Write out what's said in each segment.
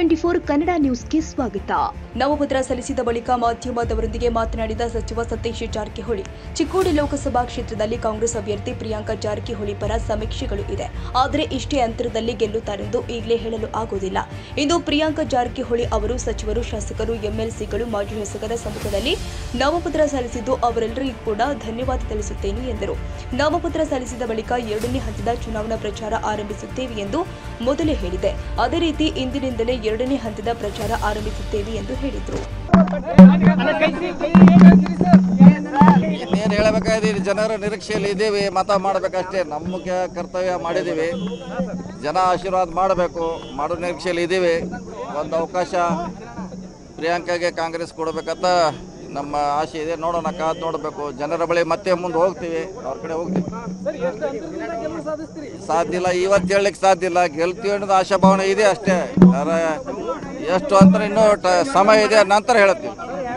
twenty four Kannada ನ್ಯೂಸ್ಗೆ ಸ್ವಾಗತ ನಾಮಪತ್ರ ಸಲ್ಲಿಸಿದ ಬಳಿಕ ಮಾಧ್ಯಮದವರೊಂದಿಗೆ ಮಾತನಾಡಿದ ಸಚಿವ ಸತೀಶ್ ಜಾರಕಿಹೊಳಿ ಚಿಕ್ಕೋಡಿ ಲೋಕಸಭಾ ಕ್ಷೇತ್ರದಲ್ಲಿ ಕಾಂಗ್ರೆಸ್ ಅಭ್ಯರ್ಥಿ ಪ್ರಿಯಾಂಕಾ ಜಾರಕಿಹೊಳಿ ಪರ ಸಮೀಕ್ಷೆಗಳು ಇದೆ ಆದರೆ ಇಷ್ಟೇ ಅಂತರದಲ್ಲಿ ಗೆಲ್ಲುತ್ತಾರೆಂದು ಈಗಲೇ ಹೇಳಲು ಆಗುವುದಿಲ್ಲ ಇಂದು ಪ್ರಿಯಾಂಕಾ ಜಾರಕಿಹೊಳಿ ಅವರು ಸಚಿವರು ಶಾಸಕರು ಎಂಎಲ್ಸಿಗಳು ಮಾಜಿ ಶಾಸಕರ ಸಮ್ಮುಖದಲ್ಲಿ ನಾಮಪತ್ರ ಸಲ್ಲಿಸಿದ್ದು ಅವರೆಲ್ಲರಿಗೂ ಕೂಡ ಧನ್ಯವಾದ ತಿಳಿಸುತ್ತೇನೆ ಎಂದರು ನಾಮಪತ್ರ ಸಲ್ಲಿಸಿದ ಬಳಿಕ ಎರಡನೇ ಹಂತದ ಚುನಾವಣಾ ಪ್ರಚಾರ ಆರಂಭಿಸುತ್ತೇವೆ ಎಂದು ಮೊದಲೇ ಹೇಳಿದೆ ಅದೇ ರೀತಿ ಇಂದಿನಿಂದಲೇ ಎರಡನೇ ಹಂತದ ಪ್ರಚಾರ ಆರಂಭಿಸುತ್ತೇವೆ ಎಂದು ಹೇಳಿದರು ಇನ್ನೇನು ಹೇಳಬೇಕಾಗಿದೆ ಜನರ ನಿರೀಕ್ಷೆಯಲ್ಲಿ ಇದ್ದೀವಿ ಮತ ಮಾಡಬೇಕಷ್ಟೇ ನಮ್ಮ ಕ- ಕರ್ತವ್ಯ ಮಾಡಿದ್ದೀವಿ ಜನ ಆಶೀರ್ವಾದ ಮಾಡಬೇಕು ಮಾಡೋ ನಿರೀಕ್ಷೆಯಲ್ಲಿ ಇದ್ದೀವಿ ಒಂದು ಅವಕಾಶ ಪ್ರಿಯಾಂಕಾಗೆ ಕಾಂಗ್ರೆಸ್ ಕೊಡಬೇಕಂತ ನಮ್ಮ ಆಸೆ ಇದೆ ನೋಡೋಣ ಕಾದು ನೋಡಬೇಕು ಜನರ ಬಳಿ ಮತ್ತೆ ಮುಂದೆ ಹೋಗ್ತೀವಿ ಅವ್ರ ಕಡೆ ಹೋಗ್ತೀವಿ ಸಾಧ್ಯ ಇಲ್ಲ ಇವತ್ತು ಹೇಳಲಿಕ್ಕೆ ಸಾಧ್ಯ ಇಲ್ಲ ಗೆಲ್ತೀವಿ ಅನ್ನೋದು ಆಶಾಭಾವನೆ ಇದೆ ಅಷ್ಟೇ ಯಾರ ಎಷ್ಟು ಅಂತ ಇನ್ನೂ ಟ- ಸಮಯ ಇದೆ ನಂತರ ಹೇಳ್ತೀವಿ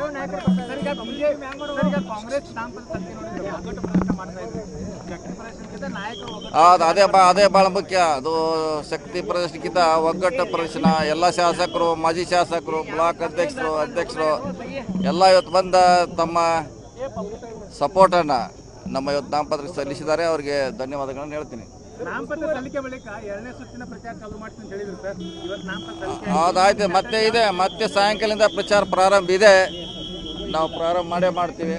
ಹೌದು ಅದೇ ಬಾ ಅದೇ ಭಾಳ ಮುಖ್ಯ ಅದು ಶಕ್ತಿ ಪ್ರದರ್ಶನಕ್ಕಿಂತ ಒಗ್ಗಟ್ಟು ಪ್ರದರ್ಶನ ಎಲ್ಲ ಶಾಸಕರು ಮಾಜಿ ಶಾಸಕರು ಬ್ಲಾಕ್ ಅಧ್ಯಕ್ಷರು ಅಧ್ಯಕ್ಷರು ಎಲ್ಲ ಇವತ್ತು ಬಂದ ತಮ್ಮ ಸಪೋರ್ಟನ್ನು ನಮ್ಮ ಇವತ್ತು ನಾಮಪತ್ರ ಸಲ್ಲಿಸಿದ್ದಾರೆ ಅವರಿಗೆ ಧನ್ಯವಾದಗಳನ್ನು ಹೇಳ್ತೀನಿ ನಾಮಪತ್ರ ಸಲ್ಲಿಕೆ ಬಳಿಕ ಎರಡನೇ ಸುತ್ತಿನ ಪ್ರಚಾರ ಚಾಲೂ ಮಾಡ್ತೀನಿ ಅಂತ ಹೇಳಿದ್ರು ಸರ್ ಇವತ್ತು ನಾಮಪತ್ರ ಸಲ್ಲಿಕೆ ಹೌದಾಯ್ತು ಮತ್ತೆ ಇದೆ ಮತ್ತೆ ಸಾಯಂಕಾಲದಿಂದ ಪ್ರಚಾರ ಪ್ರಾರಂಭ ಇದೆ ನಾವು ಪ್ರಾರಂಭ ಮಾಡೇ ಮಾಡ್ತೀವಿ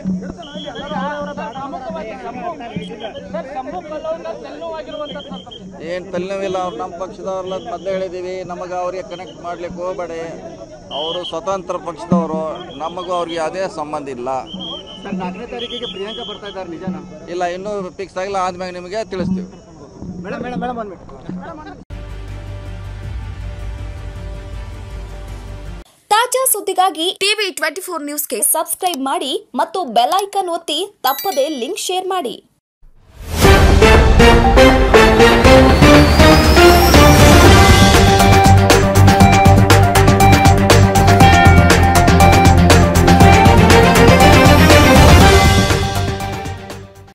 ಏನು ತಲೆನೋವಿಲ್ಲ ಅವ್ರು ನಮ್ಮ ಪಕ್ಷದವ್ರಲ್ಲ ಮೊದಲೇ ಹೇಳಿದ್ದೀವಿ ನಮಗೆ ಅವ್ರಿಗೆ ಕನೆಕ್ಟ್ ಮಾಡ್ಲಿಕ್ಕೆ ಹೋಗಬೇಡಿ ಅವರು ಸ್ವತಂತ್ರ ಪಕ್ಷದವರು ನಮಗೂ ಅವ್ರಿಗೆ ಅದೇ ಸಂಬಂಧ ಇಲ್ಲ ಸರ್ ನಾಲ್ಕನೇ ತಾರೀಕಿಗೆ ಪ್ರಿಯಾಂಕಾ ಬರ್ತಾ ಇದ್ದಾರೆ ನಿಜನಾ ಇಲ್ಲ ಇನ್ನೂ ಫಿಕ್ಸ್ ಆಗಿಲ್ಲ ಆದ್ಮೇಲೆ ನಿಮಗೆ ತಿಳಿಸ್ತೀವಿ ಮೇಡಮ್ ಮೇಡಮ್ ಮೇಡಮ್ ಬಂದ್ಬಿಟ್ಟು ತಾಜಾ ಸುದ್ದಿಗಾಗಿ ಟಿವಿ ಟ್ವೆಂಟಿ ಫೋರ್ ನ್ಯೂಸ್ಗೆ ಸಬ್ಸ್ಕ್ರೈಬ್ ಮಾಡಿ ಮತ್ತು ಬೆಲ್ ಐಕನ್ ಒತ್ತಿ ತಪ್ಪದೇ ಲಿಂಕ್ ಶೇರ್ ಮಾಡಿ